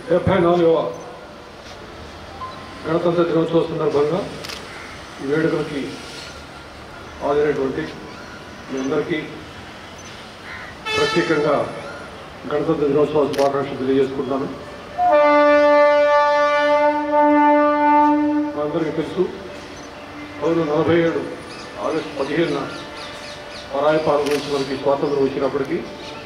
డెబ్బై నాలుగవ గణతంత్ర దినోత్సవ సందర్భంగా ఈ వేడుకలకి హాజరైనటువంటి మీ అందరికీ ప్రత్యేకంగా గణతంత్ర దినోత్సవ శుభాకాంక్షలు తెలియజేసుకుంటున్నాను మనందరికీ తెలుసు పంతొమ్మిది నలభై ఏడు ఆగస్టు పదిహేనున పరాయి పాలన నుంచి మనకి స్వాతంత్రం వచ్చినప్పటికీ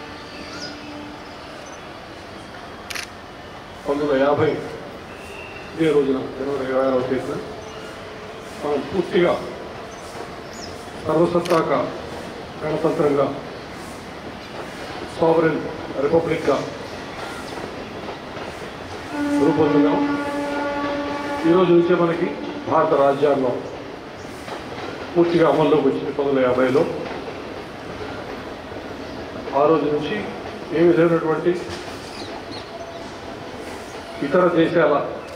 పంతొమ్మిది వందల యాభై ఇదే రోజున జనవరి ఇరవై ఆరవ తేదీన మనం పూర్తిగా సర్వసత్తాక గణతంత్రంగా సావరెన్ రిపబ్లిక్గా రూపొందినాం ఈరోజు నుంచే మనకి భారత రాజ్యాంగం పూర్తిగా అమల్లోకి వచ్చింది పంతొమ్మిది వందల యాభైలో ఆ రోజు నుంచి ఏ విధమైనటువంటి ఇతర దేశాల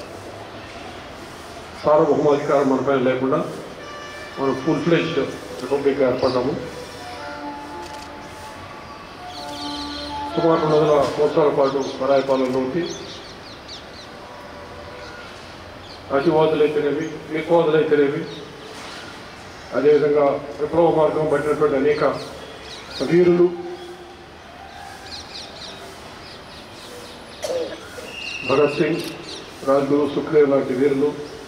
సార్వభౌమాధికారం మనపైన లేకుండా మనం ఫుల్ ఫ్లెజ్డ్ రిపబ్లిక్ ఏర్పడ్డాము సుమారు రెండు వందల సంవత్సరాల పాటు పరాయి పాలనలో ఉంది అతివాదులైతేనేవి ఎక్కువాదులైతేనేవి అదేవిధంగా విప్లవ మార్గం పట్టినటువంటి అనేక వీరులు భగత్ సింగ్ రాజ్గురు సుఖ్దేవ్ లాంటి వీరులు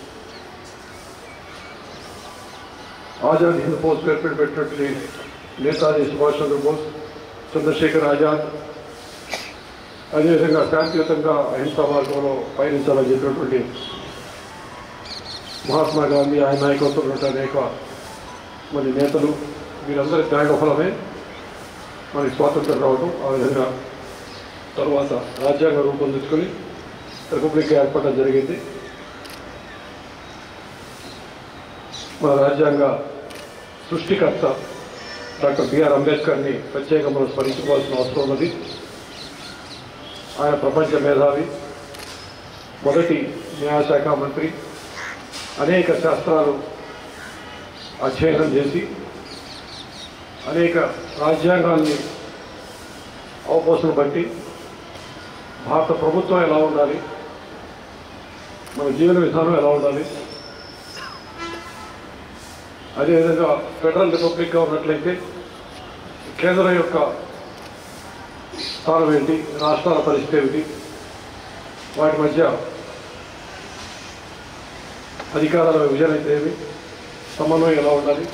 ఆజాద్ హింద్ ఫోర్స్ పేరు పెట్టి పెట్టినటువంటి నేతాజీ సుభాష్ చంద్రబోస్ చంద్రశేఖర్ ఆజాద్ అదేవిధంగా శాంతియుతంగా అహింసా మార్గంలో పయనించాలని చెప్పినటువంటి మహాత్మా గాంధీ ఆయన నాయకత్వంలో ఉన్న అనేక మరి నేతలు వీరందరి త్యాగ ఫలమే మనకి స్వాతంత్రం రావడం ఆ విధంగా తర్వాత రాజ్యాంగం రూపొందించుకొని రిపబ్లిక్ ఏర్పడడం జరిగింది మన రాజ్యాంగ సృష్టికర్త డాక్టర్ బిఆర్ అంబేద్కర్ని ప్రత్యేకంగా మనం స్మరించుకోవాల్సిన అవసరం ఉన్నది ఆయన ప్రపంచ మేధావి మొదటి న్యాయశాఖ మంత్రి అనేక శాస్త్రాలు అధ్యయనం చేసి అనేక రాజ్యాంగాల్ని అవపోసన బట్టి భారత ప్రభుత్వం ఎలా ఉండాలి మన జీవన విధానం ఎలా ఉండాలి అదేవిధంగా ఫెడరల్ రిపబ్లిక్గా ఉన్నట్లయితే కేంద్రం యొక్క స్థానం ఏంటి రాష్ట్రాల పరిస్థితి ఏమిటి వాటి మధ్య అధికారాల విభజన అయితే ఏమి సమన్వయం ఎలా ఉండాలి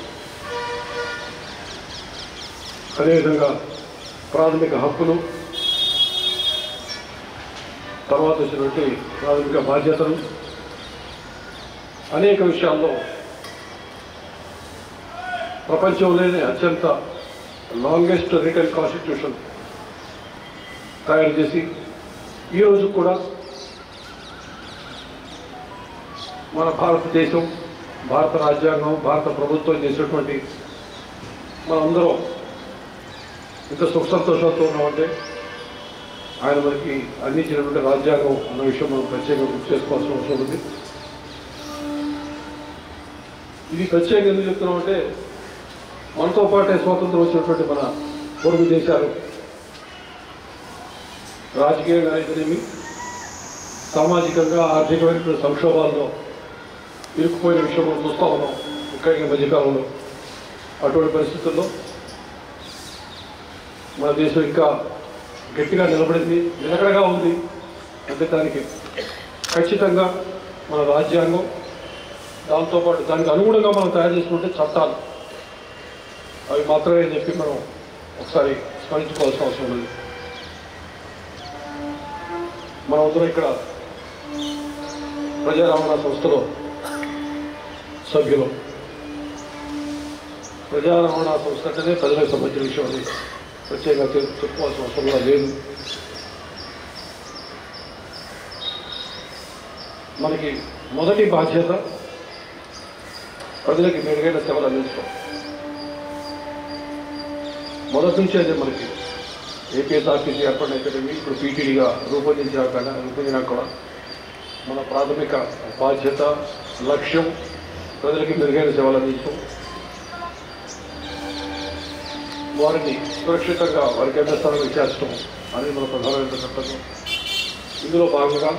అదేవిధంగా ప్రాథమిక హక్కులు తర్వాత వచ్చినటువంటి ప్రాథమిక బాధ్యతలు అనేక విషయాల్లో ప్రపంచంలోనే అత్యంత లాంగెస్ట్ రిటర్న్ కాన్స్టిట్యూషన్ తయారు చేసి ఈరోజు కూడా మన భారతదేశం భారత రాజ్యాంగం భారత ప్రభుత్వం చేసినటువంటి మనందరం ఇంత సుఖ సంతోషాలతో ఉన్నామంటే ఆయన మనకి అందించినటువంటి రాజ్యాంగం అన్న విషయం మనం ప్రత్యేకంగా గుర్తు చేసుకోవాల్సిన అవసరం ఉంది ఇది ప్రత్యేకంగా ఎందుకు చెప్తున్నామంటే మనతో పాటే స్వాతంత్రం వచ్చినటువంటి మన పొరుగు దేశాలు రాజకీయంగా అయితేనేమి సామాజికంగా ఆర్థికమైనటువంటి సంక్షోభాల్లో ఇరుక్కుపోయిన విషయం మనం చూస్తూ ఉన్నాం ముఖ్యంగా ఈ మధ్యకాలంలో అటువంటి పరిస్థితుల్లో మన దేశం ఇంకా గట్టిగా నిలబడింది నిలకడగా ఉంది అంటే దానికి ఖచ్చితంగా మన రాజ్యాంగం దాంతోపాటు దానికి అనుగుణంగా మనం తయారు చేసుకుంటే చట్టాలు అవి మాత్రమే అని చెప్పి మనం ఒకసారి స్మరించుకోవాల్సిన అవసరం ఉంది మనం అందరం ఇక్కడ ప్రజా రవాణా సంస్థలో సభ్యులు ప్రజా రవాణా సంస్థ అంటేనే ప్రజలకు సంబంధించిన విషయం అని ప్రత్యేకంగా చెప్- చెప్పుకోవాల్సిన అవసరం కూడా లేదు మనకి మొదటి బాధ్యత ప్రజలకి మెరుగైన సేవలు అందించడం మొదటి నుంచి అదే మనకి ఏపీఎస్ఆర్టీసీ ఏర్పడినైతేనేమి ఇప్పుడు పీటీడీగా రూపొందించాక కూడా- రూపొందినాక కూడా మన ప్రాథమిక బాధ్యత లక్ష్యం ప్రజలకి మెరుగైన సేవలు అందించడం వారిని సురక్షితంగా వారికి గమ్యస్థానం చేర్చడం అనేది మన ప్రధానమైన కర్తవ్యం ఇందులో భాగంగా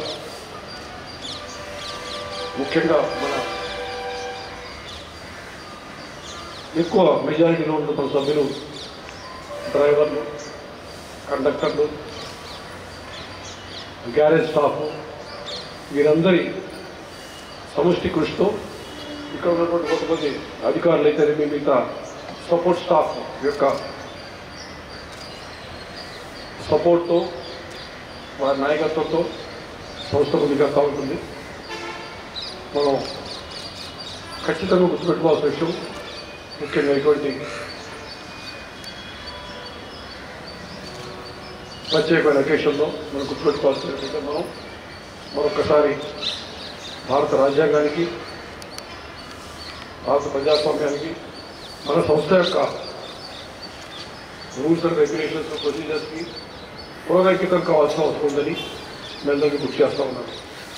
ముఖ్యంగా మన ఎక్కువ మెజారిటీలో ఉన్న మన సభ్యులు డ్రైవర్లు కండక్టర్లు గ్యారేజ్ స్టాఫ్ వీరందరి సమష్టి కృషితో ఇక్కడ ఉన్నటువంటి కొంతమంది అధికారులు అయితే మిగతా సపోర్ట్ స్టాఫ్ యొక్క సపోర్ట్తో వారి నాయకత్వంతో సంస్థ ముందుగా సాగుతుంది మనం ఖచ్చితంగా గుర్తుపెట్టుకోవాల్సిన విషయం ముఖ్యంగా ఇటువంటి ప్రత్యేకమైన అకేషన్లో మనం గుర్తుపెట్టుకోవాల్సిన ఏంటంటే మనం మరొకసారి భారత రాజ్యాంగానికి భారత ప్రజాస్వామ్యానికి మన సంస్థ యొక్క రూల్స్ అండ్ రెగ్యులేషన్స్ ప్రొసీజర్స్కి పునరైక్యతం కావాల్సిన అవసరం ఉందని మేము అందరికీ గుర్తు చేస్తా ఉన్నాను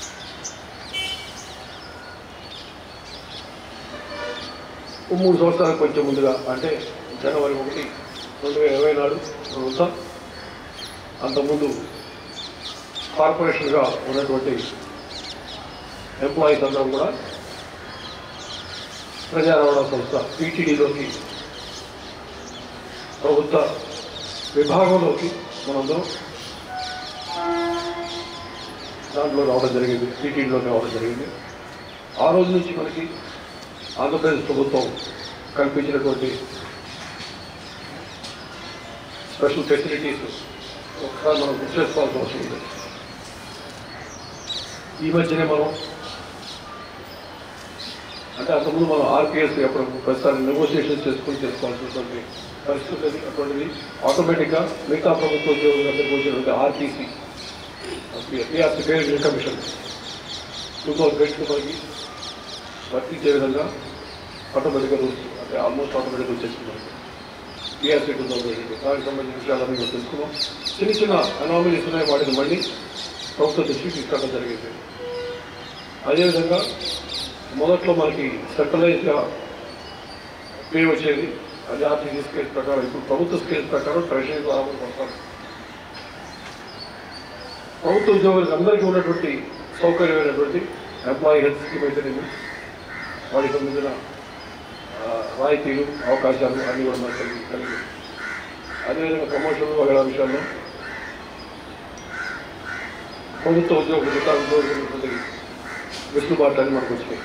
ఓ మూడు సంవత్సరాలకు కొంచెం ముందుగా అంటే జనవరి ఒకటి రెండు వేల ఇరవై నాడు ప్రభుత్వం అంతకుముందు కార్పొరేషన్గా ఉన్నటువంటి ఎంప్లాయీస్ అందరం కూడా ప్రజా రవాణా సంస్థ పీటీడీలోకి ప్రభుత్వ విభాగంలోకి మనందరం దాంట్లో రావడం జరిగింది టీటీడీలోకి రావడం జరిగింది ఆ రోజు నుంచి మనకి ఆంధ్రప్రదేశ్ ప్రభుత్వం కల్పించినటువంటి స్పెషల్ ఫెసిలిటీస్ ఒకసారి మనం గుర్తు చేసుకోవాల్సిన అవసరం ఉంది ఈ మధ్యనే మనం అంటే అంతకుముందు మనం ఆర్పిఎస్ ఎప్పుడు ప్రస్తుతాన్ని నెగోసియేషన్ చేసుకుని చేసుకోవాల్సినటువంటి పరిస్థితి అది అటువంటిది ఆటోమేటిక్గా మిగతా ప్రభుత్వ ఉద్యోగులందరికీ వచ్చినటువంటి ఆర్టీసీ పిఆర్సీ పేరు కమిషన్ టూ థౌసండ్ ట్వంటీ మనకి వర్తించే విధంగా ఆటోమేటిక్గా రూల్స్ అంటే ఆల్మోస్ట్ ఆటోమేటిక్గా వచ్చేస్తున్నాం పిఆర్సీ టూ థౌసండ్ దానికి సంబంధించిన విషయాలన్నీ మేము తెలుసుకున్నాం చిన్న చిన్న అనామలీస్ ఉన్నాయి వాటిని మళ్ళీ ప్రభుత్వ దృష్టికి తీసుకురావడం జరిగింది అదేవిధంగా మొదట్లో మనకి సెంట్రలైజ్గా పే వచ్చేది అది ఆర్టీసీ స్కేల్ ప్రకారం ఇప్పుడు ప్రభుత్వ స్కేల్ ప్రకారం ట్రెషరీ ద్వారా మనం కొడతాం ప్రభుత్వ ఉద్యోగులకు అందరికీ ఉన్నటువంటి సౌకర్యమైనటువంటి ఎంప్లాయీ హెల్త్ స్కీమ్ అయితేనేమి వాటికి సంబంధించిన ఆ, రాయితీలు అవకాశాలు అన్నీ కూడా మనకు కలిగి కలిగి అదేవిధంగా ప్రమోషన్లు వగైరా విషయాల్లో ప్రభుత్వ ఉద్యోగులు మిగతా ఉద్యోగులు వెసులుబాట్లు అన్ని మనకు వచ్చినాయి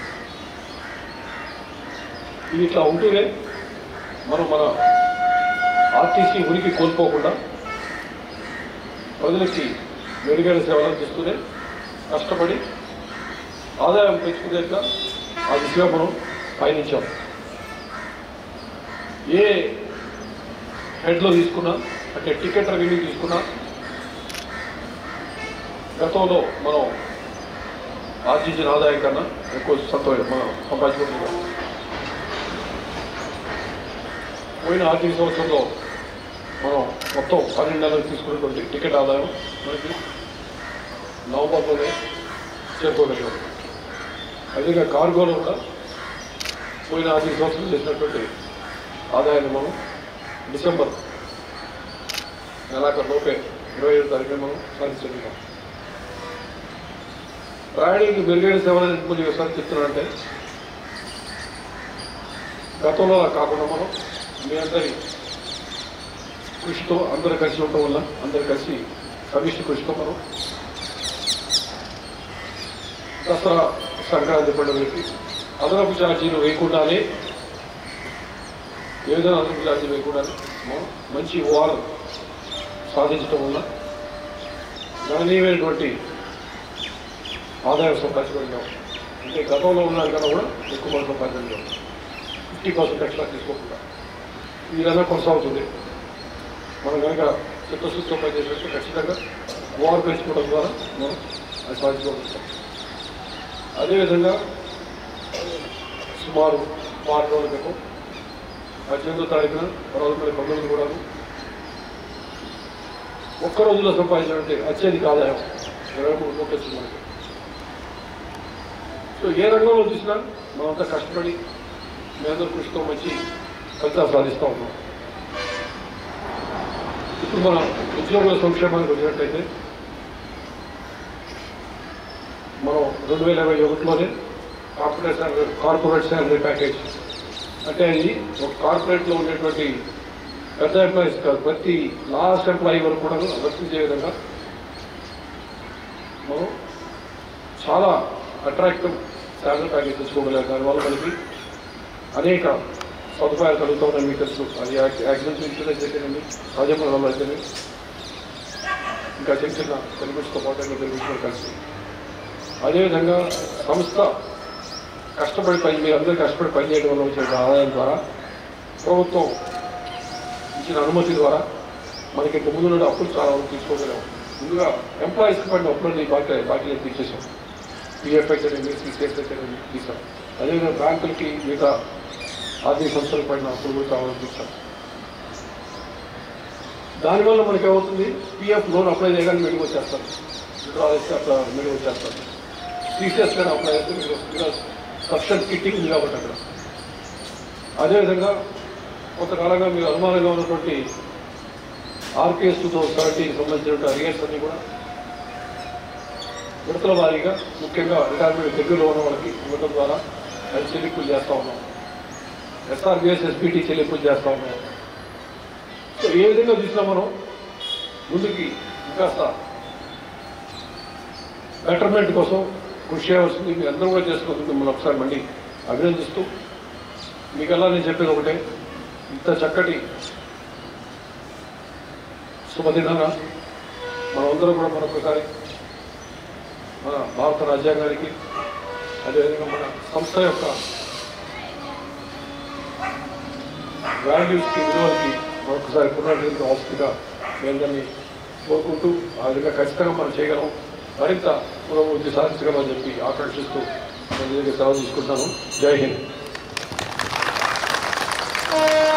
ఇది ఇట్లా ఉంటూనే మనం మన ఆర్టీసీ ఉనికి కోల్పోకుండా ప్రజలకి మెరుగైన సేవలు అందిస్తూనే కష్టపడి ఆదాయం పెంచుకునేట్లా ఆ దిశగా మనం పయనించాం ఏ హెడ్లో తీసుకున్నా అంటే టికెట్ రెవెన్యూ తీసుకున్నా గతంలో మనం ఆర్జించిన ఆదాయం కన్నా ఎక్కువ సంతోషం మనం సంపాదించుకుంటున్నాం పోయిన ఆర్థిక సంవత్సరంలో మనం మొత్తం పన్నెండు నెలలు తీసుకున్నటువంటి టికెట్ ఆదాయం మనకి నవంబర్లోనే చేరుకోగలిగాం అదేవిధంగా కార్గోలో కూడా పోయిన ఆర్థిక సంవత్సరం చేసినటువంటి ఆదాయాన్ని మనం డిసెంబర్ నెలాఖరు లోపే ఇరవై ఏడు తారీఖున మనం సాధించుకున్నాం ప్రయాణికులకు మెరుగైన సేవలు ఎందుకు ఒకసారి చెప్తున్నానంటే గతంలో అలా కాకుండా మనం మీ అందరి కృషితో అందరు కలిసి ఉండటం వల్ల అందరు కలిసి సమిష్టి కృషితో మనం దసరా సంక్రాంతి పండుగకి అదనపు ఛార్జీలు వేయకుండానే ఏ విధంగా అదనపు ఛార్జీలు వేయకుండానే మనం మంచి ఓఆర్ సాధించడం వల్ల గణనీయమైనటువంటి ఆదాయం సంపాదించగలిగాం అంటే గతంలో ఉన్న కన్నా కూడా ఎక్కువ మనం సంపాదించగలిగాం ఫిఫ్టీ పర్సెంట్ ఎక్స్ట్రా తీసుకోకుండా ఈ విధంగా కొనసాగుతుంది మనం కనుక చిత్తశుద్ధితో పనిచేసినట్టు ఖచ్చితంగా ఓవర్ పెంచుకోవడం ద్వారా మనం అది సాధించుకోగలుగుతాం అదేవిధంగా సుమారు ఆరు రోజుల క్రితం పద్దెనిమిదో తారీఖున రోజుల పంతొమ్మిది కూడా ఒక్క రోజులో సంపాదించినట్టే అత్యధిక ఆదాయం ఇరవై మూడు కోట్లు వచ్చింది మనకి సో ఏ రంగంలో చూసినా మనంతా కష్టపడి మీ అందరూ కృషితో మంచి ఫలితాలు సాధిస్తూ ఉన్నాం ఇప్పుడు మన ఉద్యోగుల సంక్షేమానికి వచ్చినట్టయితే రెండు వేల ఇరవై ఒకటిలోనే corporate salary corporate salary package అంటే అది ఒక కార్పొరేట్లో ఉండేటువంటి పెద్ద ఎంప్లాయీస్ కాదు ప్రతి లాస్ట్ ఎంప్లాయీ వరకు కూడా వర్తించే విధంగా మనం చాలా అట్రాక్టివ్ శాలరీ ప్యాకేజ్ తెచ్చుకోగలిగాం దానివల్ల మనకి అనేక సదుపాయాలు కలుగుతూ ఉన్నాయి మీకు తెలుసు అది యాక్సిడెంట్ ఇన్సూరెన్స్ అయితేనండి సహజమైన వల్ల అయితేనే ఇంకా చిన్న చిన్న బెనిఫిట్స్తో పాటు అన్ని బెనిఫిట్స్ కూడా కలిసి అదేవిధంగా సంస్థ కష్టపడి పని మీరు అందరూ కష్టపడి పని చేయడం వల్ల వచ్చే ఆదాయం ద్వారా ప్రభుత్వం ఇచ్చిన అనుమతి ద్వారా మనకి ఇంత ముందు నుండి అప్పులు చాలా వరకు తీసుకోగలం ముందుగా ఎంప్లాయీస్కి పడిన అప్పులని బాకీ బాకీ తీసేసాం పిఎఫ్ అయితేనేమి సిసిఎస్ అయితేనేమి తీసాం అదేవిధంగా బ్యాంకులకి మిగతా ఆర్థిక సంస్థలకు పడిన అప్పులు కూడా చాలా వరకు తీసాం దానివల్ల మనకి ఏమవుతుంది పిఎఫ్ లోన్ అప్లై చేయగానే మెడికి వచ్చేస్తారు విత్డ్రా చేస్తే అట్లా మెడికి వచ్చేస్తారు సిసిఎస్ కానీ అప్లై చేస్తే మీకు సబ్సిడీ కిట్టింగ్ ఉంది కాబట్టి అక్కడ అదేవిధంగా కొంతకాలంగా మీకు అనుమానంగా ఉన్నటువంటి ఆర్పిఎస్ టూ థౌసండ్ సెవెంటీకి సంబంధించిన అరిగేట్స్ అన్ని కూడా విడతల వారీగా ముఖ్యంగా రిటైర్మెంట్ దగ్గరలో ఉన్న వాళ్ళకి ఇవ్వడం ద్వారా అది చెల్లింపులు చేస్తూ ఉన్నాం ఎస్ఆర్బిఎస్ ఎస్పీటీ చెల్లింపులు చేస్తూ ఉన్నాం సో ఏ విధంగా చూసినా మనం ముందుకి ఇంకాస్త బెటర్మెంట్ కోసం కృషి చేయవలసింది మీ అందరూ కూడా చేసుకోవచ్చు మిమ్మల్ని ఒకసారి మళ్ళీ అభినందిస్తూ మీకల్లా నేను చెప్పేది ఒకటే ఇంత చక్కటి శుభదినాన మనమందరం కూడా మరొకసారి మన భారత రాజ్యాంగానికి అదేవిధంగా మన సంస్థ యొక్క వాల్యూస్కి విలువలకి మరొకసారి పునరుద్ధరించిన అవసరంగా మేము దాన్ని కోరుకుంటూ ఆ విధంగా ఖచ్చితంగా మనం చేయగలం మరింత పురోభివృద్ధి సాధించగలమని చెప్పి ఆకాంక్షిస్తూ నేను ఈ విధంగా సెలవు తీసుకుంటున్నాను జై హింద్